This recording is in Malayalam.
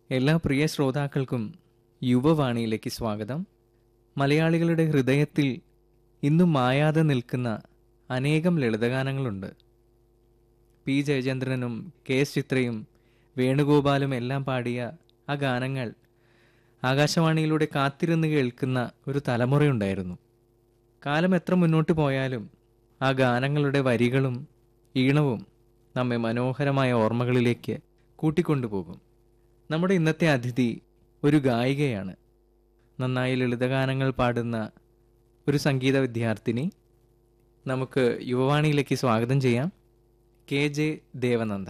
എല്ലാ പ്രിയ ശ്രോതാക്കൾക്കും യുവവാണിയിലേക്ക് സ്വാഗതം മലയാളികളുടെ ഹൃദയത്തിൽ ഇന്നും മായാതെ നിൽക്കുന്ന അനേകം ലളിതഗാനങ്ങളുണ്ട് പി ജയചന്ദ്രനും കെ എസ് ചിത്രയും വേണുഗോപാലും എല്ലാം പാടിയ ആ ഗാനങ്ങൾ ആകാശവാണിയിലൂടെ കാത്തിരുന്ന് കേൾക്കുന്ന ഒരു തലമുറയുണ്ടായിരുന്നു കാലം എത്ര മുന്നോട്ട് പോയാലും ആ ഗാനങ്ങളുടെ വരികളും ഈണവും നമ്മെ മനോഹരമായ ഓർമ്മകളിലേക്ക് കൂട്ടിക്കൊണ്ടുപോകും നമ്മുടെ ഇന്നത്തെ അതിഥി ഒരു ഗായികയാണ് നന്നായി ലളിതഗാനങ്ങൾ പാടുന്ന ഒരു സംഗീത വിദ്യാർത്ഥിനി നമുക്ക് യുവവാണിയിലേക്ക് സ്വാഗതം ചെയ്യാം കെ ജെ ദേവനന്ദ